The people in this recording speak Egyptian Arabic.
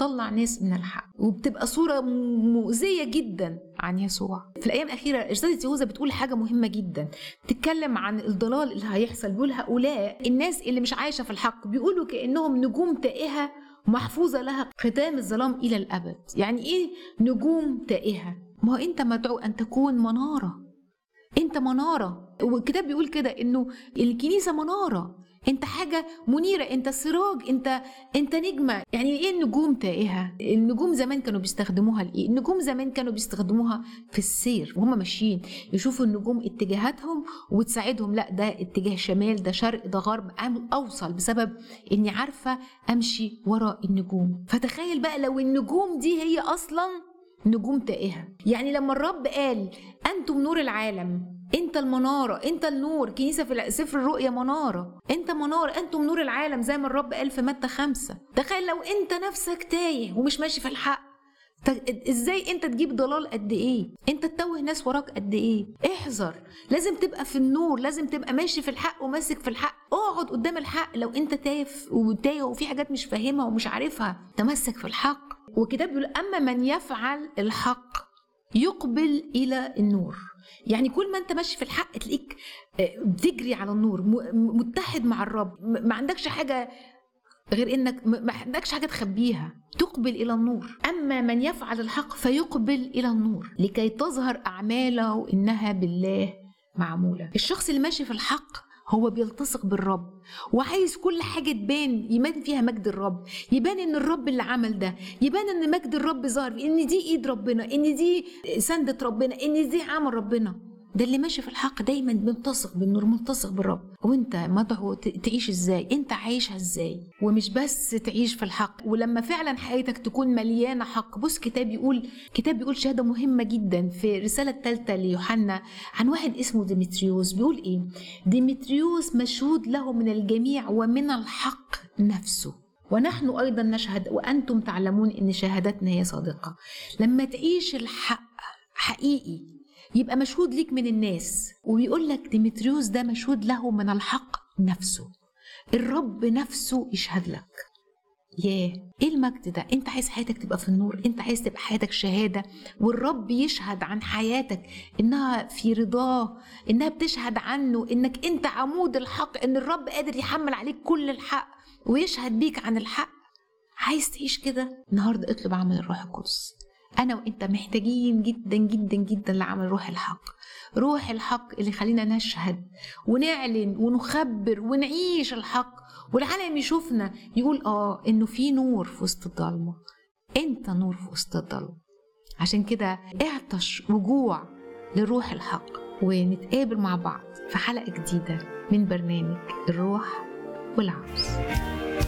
بتطلع ناس من الحق وبتبقى صوره مؤذيه جدا عن يسوع في الايام الاخيره رساله يهوذا بتقول حاجه مهمه جدا بتتكلم عن الضلال اللي هيحصل بيقول هؤلاء الناس اللي مش عايشه في الحق بيقولوا كانهم نجوم تائهه محفوظه لها ختام الظلام الى الابد يعني ايه نجوم تائهه ما هو انت مدعو ان تكون مناره انت مناره والكتاب بيقول كده انه الكنيسه مناره انت حاجه منيره انت سراج انت انت نجمه يعني ايه النجوم تائهه النجوم زمان كانوا بيستخدموها لايه النجوم زمان كانوا بيستخدموها في السير وهم ماشيين يشوفوا النجوم اتجاهاتهم وتساعدهم لا ده اتجاه شمال ده شرق ده غرب اوصل بسبب اني عارفه امشي وراء النجوم فتخيل بقى لو النجوم دي هي اصلا نجوم تائهه يعني لما الرب قال انتم نور العالم انت المناره انت النور كنيسه في سفر الرؤيا مناره انت مناره انتم نور العالم زي ما الرب قال في متى خمسة تخيل لو انت نفسك تايه ومش ماشي في الحق ازاي انت تجيب ضلال قد ايه انت تتوه ناس وراك قد ايه احذر لازم تبقى في النور لازم تبقى ماشي في الحق وماسك في الحق اقعد قدام الحق لو انت تايه وتايه وفي حاجات مش فاهمها ومش عارفها تمسك في الحق وكتاب بيقول اما من يفعل الحق يقبل الى النور يعني كل ما انت ماشي في الحق تلاقيك بتجري على النور متحد مع الرب ما عندكش حاجه غير انك ما عندكش حاجه تخبيها تقبل الى النور اما من يفعل الحق فيقبل الى النور لكي تظهر اعماله انها بالله معموله الشخص اللي ماشي في الحق هو بيلتصق بالرب وعايز كل حاجه تبان يبان فيها مجد الرب يبان ان الرب اللي عمل ده يبان ان مجد الرب ظهر ان دي ايد ربنا ان دي سندة ربنا ان دي عمل ربنا ده اللي ماشي في الحق دايما ملتصق بالنور ملتصق بالرب وانت مدعو تعيش ازاي انت عايشها ازاي ومش بس تعيش في الحق ولما فعلا حياتك تكون مليانه حق بص كتاب يقول كتاب بيقول شهاده مهمه جدا في الرساله الثالثه ليوحنا عن واحد اسمه ديمتريوس بيقول ايه ديمتريوس مشهود له من الجميع ومن الحق نفسه ونحن ايضا نشهد وانتم تعلمون ان شهادتنا هي صادقه لما تعيش الحق حقيقي يبقى مشهود ليك من الناس وبيقول لك ديمتريوس ده مشهود له من الحق نفسه الرب نفسه يشهد لك ياه ايه المجد ده انت عايز حياتك تبقى في النور انت عايز تبقى حياتك شهاده والرب يشهد عن حياتك انها في رضاه انها بتشهد عنه انك انت عمود الحق ان الرب قادر يحمل عليك كل الحق ويشهد بيك عن الحق عايز تعيش كده النهارده اطلب عمل الروح القدس انا وانت محتاجين جدا جدا جدا لعمل روح الحق روح الحق اللي يخلينا نشهد ونعلن ونخبر ونعيش الحق والعالم يشوفنا يقول اه انه في نور في وسط الضلمه انت نور في وسط الضلمه عشان كده اعطش وجوع لروح الحق ونتقابل مع بعض في حلقه جديده من برنامج الروح والعروس